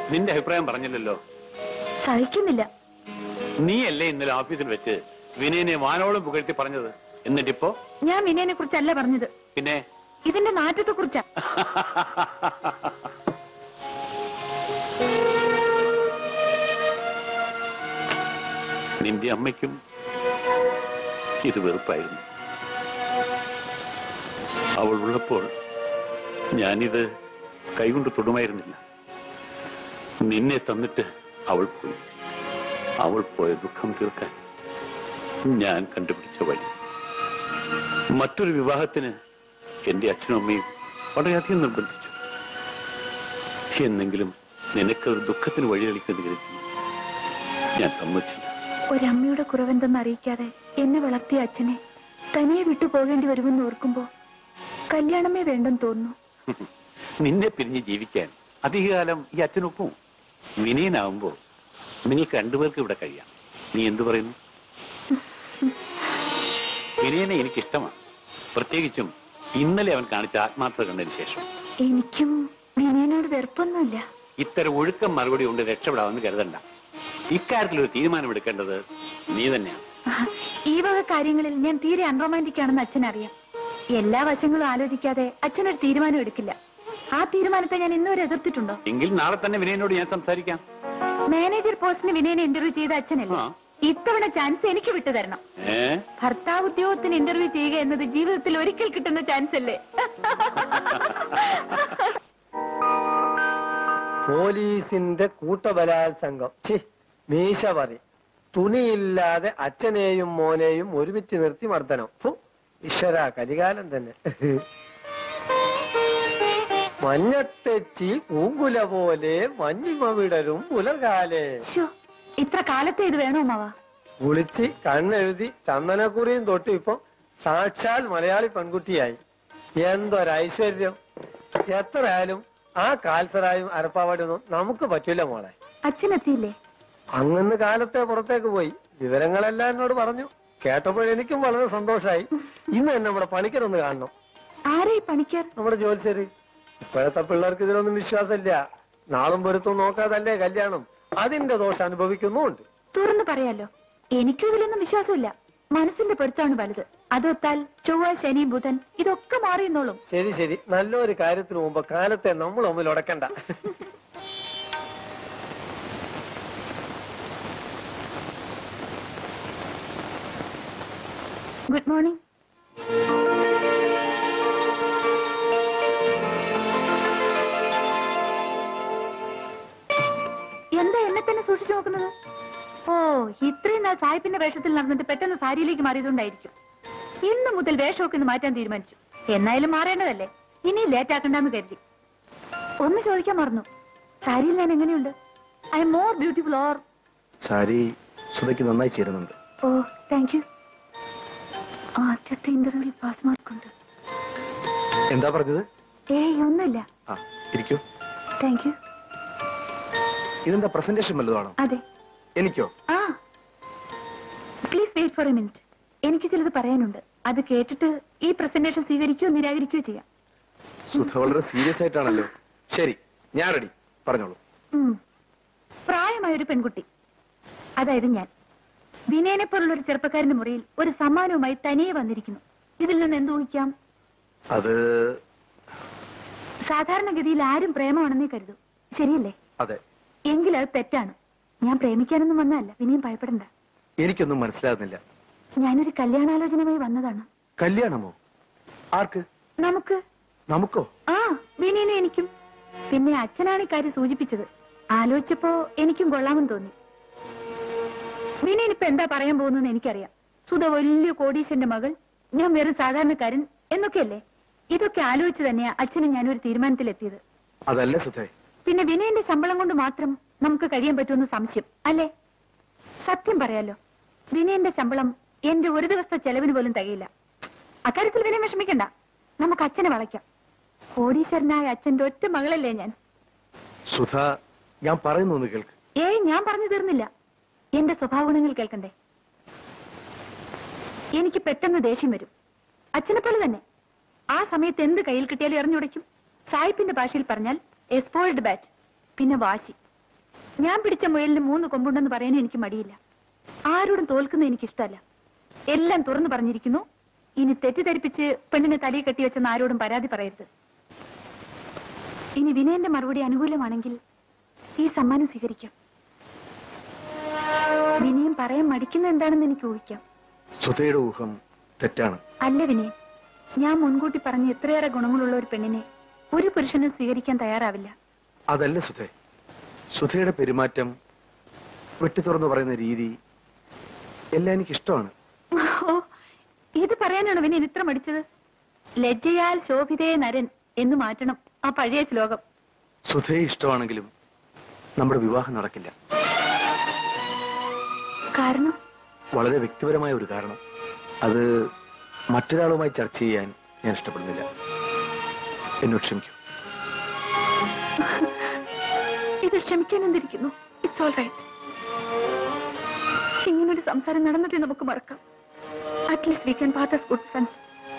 നിന്റെ അഭിപ്രായം പറഞ്ഞില്ലല്ലോ സഹിക്കുന്നില്ല നീയല്ലേ ഇന്നലെ ഓഫീസിൽ വെച്ച് വിനയനെ വാനോളം പുകഴ്ത്തി പറഞ്ഞത് എന്നിട്ടിപ്പോ ഞാൻ വിനയനെ കുറിച്ചല്ല പറഞ്ഞത് പിന്നെ ഇതിന്റെ നാറ്റത്തെ കുറിച്ചാ നിന്റെ അമ്മയ്ക്കും ഇത് വെറുപ്പായിരുന്നു അവൾ ഉള്ളപ്പോൾ ഞാനിത് കൈകൊണ്ട് തൊടുമായിരുന്നില്ല നിന്നെ തന്നിട്ട് അവൾ പോയി അവൾ പോയ ദുഃഖം തീർക്കാൻ ഞാൻ കണ്ടുപിടിച്ച വഴി മറ്റൊരു വിവാഹത്തിന് എന്റെ അച്ഛനും അമ്മയും വളരെയധികം നിർബന്ധിച്ചു എന്നെങ്കിലും നിനക്കൊരു ദുഃഖത്തിന് വഴിതെളിക്കുന്ന കരുതി ഞാൻ സമ്മതിച്ചില്ല ഒരമ്മയുടെ കുറവെന്തെന്ന് അറിയിക്കാതെ എന്നെ വളർത്തിയ അച്ഛനെ തനിയെ വിട്ടു പോകേണ്ടി വരുമെന്ന് ഓർക്കുമ്പോ കല്യാണമേ വേണ്ടെന്ന് തോന്നുന്നു നിന്നെ പിരിഞ്ഞ് ജീവിക്കാൻ അധികകാലം ഈ അച്ഛനൊപ്പം വിനയനാവുമ്പോ നിങ്ങൾക്ക് രണ്ടുപേർക്ക് ഇവിടെ കഴിയാം നീ എന്തു പറയുന്നു വിനയനെ എനിക്കിഷ്ടമാണ് പ്രത്യേകിച്ചും ഇന്നലെ അവൻ കാണിച്ച ആത്മാർത്ഥത കണ്ടതിന് ശേഷം എനിക്കും വിനയനോട് വെറുപ്പൊന്നുമില്ല ഇത്തരം ഒഴുക്കം മറുപടി കൊണ്ട് രക്ഷപ്പെടാമെന്ന് കരുതണ്ട ഇക്കാര്യത്തിൽ ഒരു തീരുമാനമെടുക്കേണ്ടത് നീ തന്നെയാണ് ഈ വക കാര്യങ്ങളിൽ ഞാൻ തീരെ അൺറൊമാൻറ്റിക് ആണെന്ന് അച്ഛൻ അറിയാം എല്ലാ വശങ്ങളും ആലോചിക്കാതെ അച്ഛനൊരു തീരുമാനം എടുക്കില്ല ആ തീരുമാനത്തെ ഞാൻ ഇന്നുവരെ എതിർത്തിട്ടുണ്ടോ എങ്കിൽ നാളെ തന്നെ വിനയനോട് ഞാൻ സംസാരിക്കാം മാനേജർ പോസ്റ്റിന് വിനയനെ ഇന്റർവ്യൂ ചെയ്ത അച്ഛനല്ലേ ആ. ഇത്തവണ ചാൻസ് എനിക്ക് വിട്ടു തരണം ഏ ഭർത്താവ് ഉദ്യോഗത്തിന് ഇന്റർവ്യൂ ചെയ്യുക എന്നത് ജീവിതത്തിൽ ഒരിക്കൽ കിട്ടുന്ന ചാൻസ് അല്ലേ പോലീസിന്റെ കൂട്ടബലാത്സംഗം ഛി മീശ പറ തുണിയില്ലാതെ അച്ഛനെയും മോനെയും ഒരുമിച്ച് നിർത്തി മർദ്ദനം ഫു ഈശ്വര കലികാലം തന്നെ മഞ്ഞത്തെച്ചി പൂങ്കുല പോലെ മഞ്ഞിമ വിടരും പുലർകാലേ ശ്ശോ, ഇത്ര കാലത്തെ ഇത് വേണോ മാവ കുളിച്ച് കണ്ണെഴുതി ചന്ദനക്കുറിയും തൊട്ട് ഇപ്പൊ സാക്ഷാൽ മലയാളി പെൺകുട്ടിയായി എന്തൊരൈശ്വര്യം എത്രയായാലും ആ കാൽസറായും അരപ്പാവാടിയൊന്നും നമുക്ക് പറ്റില്ല മോളെ അച്ഛനെത്തിയില്ലേ അങ്ങന്ന് കാലത്തെ പുറത്തേക്ക് പോയി വിവരങ്ങളെല്ലാം എന്നോട് പറഞ്ഞു കേട്ടപ്പോഴെനിക്കും വളരെ സന്തോഷായി ഇന്ന് തന്നെ നമ്മുടെ പണിക്കരൊന്ന് കാണണം ആരെ ഈ പണിക്കർ നമ്മുടെ ജോലിശരി ഇപ്പോഴത്തെ പിള്ളേർക്ക് ഇതിലൊന്നും വിശ്വാസമില്ല നാളും പൊരുത്തും നോക്കാതല്ലേ കല്യാണം അതിന്റെ ദോഷം അനുഭവിക്കുന്നുമുണ്ട് തുറന്നു പറയാലോ എനിക്കും ഇതിലൊന്നും വിശ്വാസമില്ല മനസ്സിന്റെ പൊരുത്താണ് വലുത് അതൊത്താൽ ചൊവ്വ ശനി ബുധൻ ഇതൊക്കെ മാറിയെന്നോളും ശരി ശരി നല്ലൊരു കാര്യത്തിന് മുമ്പ് കാലത്തെ നമ്മൾ തമ്മിൽ ഉടക്കണ്ട ഗുഡ് മോർണിംഗ് എന്താ എന്നെ തന്നെ സൂക്ഷിച്ചു നോക്കുന്നത് ഓ ഇത്രയും നാൾ സായിപ്പിന്റെ വേഷത്തിൽ നടന്നിട്ട് പെട്ടെന്ന് സാരിയിലേക്ക് മാറിയതുകൊണ്ടായിരിക്കും ഇന്ന് മുതൽ വേഷമൊക്കെ ഒന്ന് മാറ്റാൻ തീരുമാനിച്ചു എന്നായാലും മാറേണ്ടതല്ലേ ഇനി ലേറ്റ് ആക്കണ്ടെന്ന് കരുതി ഒന്ന് ചോദിക്കാൻ മറന്നു സാരിയിൽ ഞാൻ എങ്ങനെയുണ്ട് I'm more beautiful or sari സുധയ്ക്ക് നന്നായി ചേരുന്നുണ്ട് ഓ താങ്ക് യു ആദ്യത്തെ ഇന്റർവ്യൂവിൽ പാസ് മാർക്കുണ്ട് എന്താ പറഞ്ഞത് ഏയ് ഒന്നുമില്ല ആ ഇരിക്കൂ താങ്ക് യു ഇതെന്താ പ്രസന്റേഷൻ വല്ലതാണോ അതെ എനിക്കോ ആ please wait for a minute എനിക്ക് ചിലത് പറയാനുണ്ട് അത് കേട്ടിട്ട് ഈ പ്രസന്റേഷൻ സ്വീകരിക്കുകയോ നിരാകരിക്കുകയോ ചെയ്യാം സുധ വളരെ സീരിയസ് ആയിട്ടാണല്ലോ ശരി ഞാൻ റെഡി പറഞ്ഞോളൂ ഉം. പ്രായമായ ഒരു പെൺകുട്ടി അതായത് ഞാൻ വിനയനെ പോലുള്ള ഒരു ചെറുപ്പക്കാരന്റെ മുറിയിൽ ഒരു സമ്മാനവുമായി തനിയെ വന്നിരിക്കുന്നു ഇതിൽ നിന്ന് എന്ത് ഊഹിക്കാം അത് സാധാരണഗതിയിൽ ആരും പ്രേമമാണെന്നേ കരുതൂ ശരിയല്ലേ അതെ എങ്കിൽ അത് തെറ്റാണ് ഞാൻ പ്രേമിക്കാനൊന്നും വന്നതല്ല വിനയം ഭയപ്പെടണ്ട എനിക്കൊന്നും മനസ്സിലാകുന്നില്ല ഞാനൊരു കല്യാണാലോചനയുമായി വന്നതാണ് കല്യാണമോ ആർക്ക് നമുക്ക് നമുക്കോ ആ വിനീനും എനിക്കും പിന്നെ അച്ഛനാണ് ഇക്കാര്യം സൂചിപ്പിച്ചത് ആലോചിച്ചപ്പോ എനിക്കും കൊള്ളാമെന്ന് തോന്നി വിനീൻ ഇപ്പൊ എന്താ പറയാൻ പോകുന്നതെന്ന് എനിക്കറിയാം സുധ വലിയ കോടീശ്വരന്റെ മകൾ ഞാൻ വെറും സാധാരണക്കാരൻ എന്നൊക്കെയല്ലേ ഇതൊക്കെ ആലോചിച്ച് തന്നെയാ അച്ഛനും ഞാനൊരു തീരുമാനത്തിലെത്തിയത് അതല്ലേ സുധേ പിന്നെ വിനയന്റെ ശമ്പളം കൊണ്ട് മാത്രം നമുക്ക് കഴിയാൻ പറ്റുമെന്ന് സംശയം അല്ലേ സത്യം പറയാലോ വിനയന്റെ ശമ്പളം എന്റെ ഒരു ദിവസത്തെ ചെലവിന് പോലും തികയില്ല അക്കാര്യത്തിൽ വിനയം വിഷമിക്കണ്ട നമുക്ക് അച്ഛനെ വളയ്ക്കാം കോടീശ്വരനായ അച്ഛന്റെ ഒറ്റ മകളല്ലേ ഞാൻ സുധ ഞാൻ പറയുന്നു ഒന്ന് കേൾക്ക് ഏയ് ഞാൻ പറഞ്ഞു തീർന്നില്ല എന്റെ സ്വഭാവ ഗുണങ്ങൾ കേൾക്കണ്ടേ എനിക്ക് പെട്ടെന്ന് ദേഷ്യം വരും അച്ഛനെ പോലെ തന്നെ ആ സമയത്ത് എന്ത് കയ്യിൽ കിട്ടിയാലും എറിഞ്ഞുടയ്ക്കും സായിപ്പിന്റെ ഭാഷയിൽ പറഞ്ഞാൽ എസ്പോയിൽഡ് ബാറ്റ് പിന്നെ വാശി ഞാൻ പിടിച്ച മുയലിന് മൂന്ന് കൊമ്പുണ്ടെന്ന് പറയാൻ എനിക്ക് മടിയില്ല ആരോടും തോൽക്കുന്ന എനിക്കിഷ്ടമല്ല എല്ലാം തുറന്നു പറഞ്ഞിരിക്കുന്നു ഇനി തെറ്റിദ്ധരിപ്പിച്ച് പെണ്ണിനെ തലയിൽ കെട്ടിവെച്ചെന്ന് ആരോടും പരാതി പറയരുത് ഇനി വിനയന്റെ മറുപടി അനുകൂലമാണെങ്കിൽ ഈ സമ്മാനം സ്വീകരിക്കാം വിനയം പറയാൻ മടിക്കുന്ന എന്താണെന്ന് എനിക്ക് ഊഹിക്കാം സുധയുടെ ഊഹം തെറ്റാണ് അല്ല വിനയൻ ഞാൻ മുൻകൂട്ടി പറഞ്ഞ എത്രയേറെ ഗുണങ്ങളുള്ള ഒരു പെണ്ണിനെ ഒരു പുരുഷനും സ്വീകരിക്കാൻ തയ്യാറാവില്ല അതല്ല സുധേ സുധയുടെ പെരുമാറ്റം വെട്ടി തുറന്നു പറയുന്ന രീതി എല്ലാം എനിക്ക് ഇഷ്ടമാണ് ഓ ഇത് പറയാനാണ് വിനയൻ ഇത്ര മടിച്ചത് ലജ്ജയാൽ ശോഭിതേ നരൻ എന്ന് മാറ്റണം ആ പഴയ ശ്ലോകം സുധയെ ഇഷ്ടമാണെങ്കിലും നമ്മുടെ വിവാഹം നടക്കില്ല കാരണം വളരെ വ്യക്തിപരമായ ഒരു കാരണം അത് മറ്റൊരാളുമായി ചർച്ച ചെയ്യാൻ ഞാൻ ഇഷ്ടപ്പെടുന്നില്ല എന്നോട് ക്ഷമിക്കൂ ഇത് ക്ഷമിക്കാൻ എന്തിരിക്കുന്നു ഇറ്റ്സ് ഓൾ റൈറ്റ് ഇങ്ങനൊരു സംസാരം നടന്നതേ നമുക്ക് മറക്കാം at least we can part good friends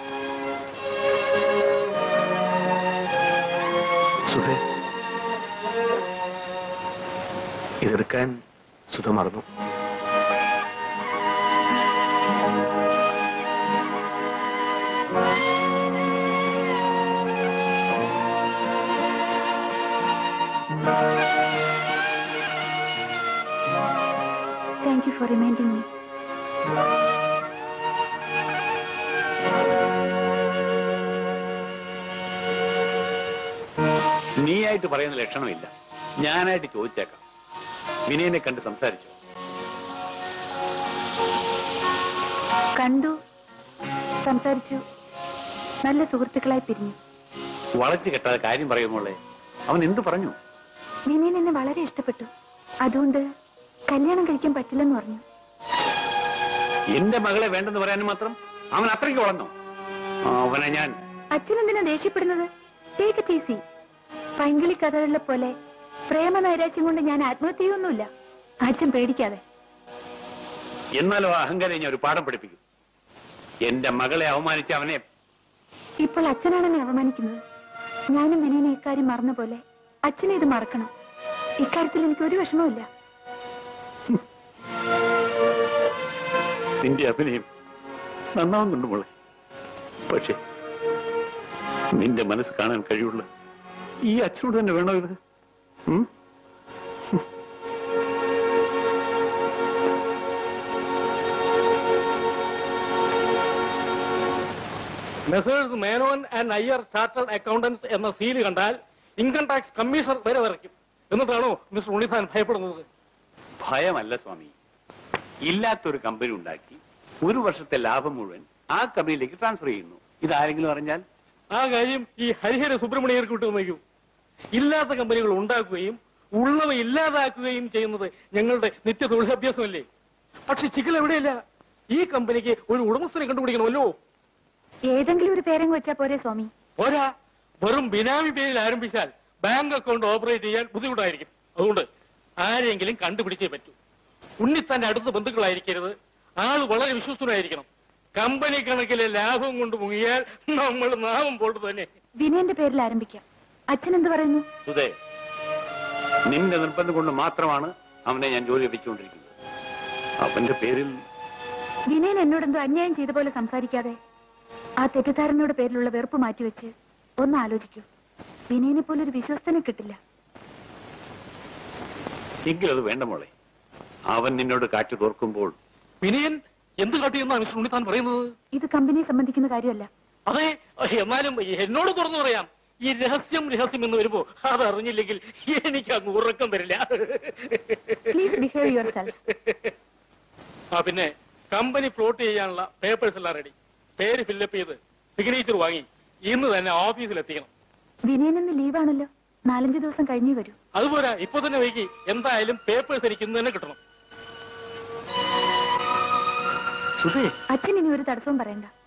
സുധേ ഇതെടുക്കാൻ സുധ മറന്നു thank you for reminding me നീയായിട്ട് പറയുന്ന ലക്ഷണമില്ല ഞാനായിട്ട് ചോദിച്ചേക്കാം വിനയനെ കണ്ട് സംസാരിച്ചു കണ്ടു സംസാരിച്ചു നല്ല സുഹൃത്തുക്കളായി പിരിഞ്ഞു വളച്ചു കെട്ടാതെ കാര്യം പറയുമ്പോളെ അവൻ എന്തു പറഞ്ഞു വിനയൻ എന്നെ വളരെ ഇഷ്ടപ്പെട്ടു അതുകൊണ്ട് കല്യാണം കഴിക്കാൻ പറ്റില്ലെന്ന് പറഞ്ഞു എന്റെ മകളെ വേണ്ടെന്ന് പറയാനും മാത്രം അവൻ അത്രയ്ക്ക് വളർന്നു അവനെ ഞാൻ അച്ഛനെന്തിനാ ദേഷ്യപ്പെടുന്നത് ടേക്ക് ഇറ്റ് ഈസി പൈങ്കിളി കഥകളിലെ പോലെ പ്രേമ നൈരാശ്യം കൊണ്ട് ഞാൻ ആത്മഹത്യ ചെയ്യൊന്നുമില്ല അച്ഛൻ പേടിക്കാതെ എന്നാലും ആ അഹങ്കാരം ഞാൻ ഒരു പാഠം പഠിപ്പിക്കും എന്റെ മകളെ അവമാനിച്ച അവനെ ഇപ്പോൾ അച്ഛനാണ് എന്നെ അവമാനിക്കുന്നത് ഞാനും വിനയനെ ഇക്കാര്യം മറന്ന പോലെ അച്ഛനെ ഇത് മറക്കണം ഇക്കാര്യത്തിൽ എനിക്ക് ഒരു വിഷമവുമില്ല നിന്റെ അഭിനയം നന്നാവുന്നുണ്ട് മോളെ പക്ഷെ നിന്റെ മനസ്സ് കാണാൻ കഴിവുള്ള ഈ അച്ഛനോട് തന്നെ വേണോ ഇത് ഉം? Messrs Menon and Iyer chartered accountants എന്ന സീല് കണ്ടാൽ ഇൻകം ടാക്സ് കമ്മീഷണർ വരെ വരയ്ക്കും എന്നിട്ടാണോ മിസ്റ്റർ ഉണ്ണിത്താൻ ഭയപ്പെടുന്നത് ഭയമല്ല സ്വാമി ഇല്ലാത്തൊരു കമ്പനി ഉണ്ടാക്കി ഒരു വർഷത്തെ ലാഭം മുഴുവൻ ആ കമ്പനിയിലേക്ക് ട്രാൻസ്ഫർ ചെയ്യുന്നു ഇതാരെങ്കിലും അറിഞ്ഞാൽ ആ കാര്യം ഈ ഹരിഹര സുബ്രഹ്മണ്യർക്ക് വിട്ടു ഇല്ലാത്ത കമ്പനികൾ ഉണ്ടാക്കുകയും ഉള്ളവ ഇല്ലാതാക്കുകയും ചെയ്യുന്നത് ഞങ്ങളുടെ നിത്യ തൊഴിലഭ്യാസമല്ലേ പക്ഷെ ചിക്കൽ എവിടെയില്ല ഈ കമ്പനിക്ക് ഒരു ഉടമസ്ഥനെ കണ്ടുപിടിക്കണമല്ലോ ഏതെങ്കിലും ഒരു പേരങ്ങ് വെച്ചാ പോരെ സ്വാമി പോരാ വെറും ബിനാമി പേരിൽ ആരംഭിച്ചാൽ ബാങ്ക് അക്കൗണ്ട് ഓപ്പറേറ്റ് ചെയ്യാൻ ബുദ്ധിമുട്ടായിരിക്കും അതുകൊണ്ട് ആരെങ്കിലും കണ്ടുപിടിച്ചേ പറ്റൂ ഉണ്ണിത്താന്റെ അടുത്ത ബന്ധുക്കളായിരിക്കരുത് ആള് വളരെ വിശ്വസ്തനായിരിക്കണം കമ്പനി കണക്കിലെ ലാഭം കൊണ്ട് മുങ്ങിയാൽ നമ്മൾ നാമം പോട്ട് തന്നെ വിനയന്റെ പേരിൽ ആരംഭിക്കാം അച്ഛൻ എന്ത് പറയുന്നു സുധേ നിന്റെ നിർബന്ധം കൊണ്ട് മാത്രമാണ് അവനെ ഞാൻ ജോലി ലഭിച്ചുകൊണ്ടിരിക്കുന്നത് അവന്റെ പേരിൽ വിനയൻ എന്നോടെന്തോ അന്യായം ചെയ്ത പോലെ സംസാരിക്കാതെ ആ തെറ്റിദ്ധാരണയുടെ പേരിലുള്ള വെറുപ്പ് മാറ്റിവെച്ച് ഒന്ന് ആലോചിക്കൂ വിനയനെ പോലെ ഒരു വിശ്വസ്തനെ കിട്ടില്ല എങ്കിലും അത് വേണ്ട മോളെ അവൻ നിന്നോട് കാറ്റു തോർക്കുമ്പോൾ വിനയൻ എന്ത് കാട്ടിയെന്നാണ് മിസ്റ്റർ ഉണ്ണിത്താൻ പറയുന്നത് ഇത് കമ്പനിയെ സംബന്ധിക്കുന്ന കാര്യമല്ല അതെ എന്നാലും എന്നോട് തുറന്നു പറയാം ഈ രഹസ്യം രഹസ്യം എന്ന് വരുമ്പോ അത് അറിഞ്ഞില്ലെങ്കിൽ എനിക്ക് അങ്ങ് ഉറക്കം വരില്ല പ്ലീസ് ബിഹേവ് യുവർ സെൽഫ് ആ പിന്നെ കമ്പനി ഫ്ലോട്ട് ചെയ്യാനുള്ള പേപ്പേഴ്സ് എല്ലാം റെഡി പേര് ഫില്ലപ്പ് ചെയ്ത് സിഗ്നേച്ചർ വാങ്ങി ഇന്ന് തന്നെ ഓഫീസിൽ എത്തിക്കണം വിനയൻ ഇന്ന് ലീവാണല്ലോ നാലഞ്ച് ദിവസം കഴിഞ്ഞേ വരൂ അതുപോരാ ഇപ്പൊ തന്നെ വൈകി എന്തായാലും പേപ്പേഴ്സ് എനിക്ക് ഇന്ന് തന്നെ കിട്ടണം സുധേ അച്ഛൻ ഇനി ഒരു തടസ്സവും പറയണ്ട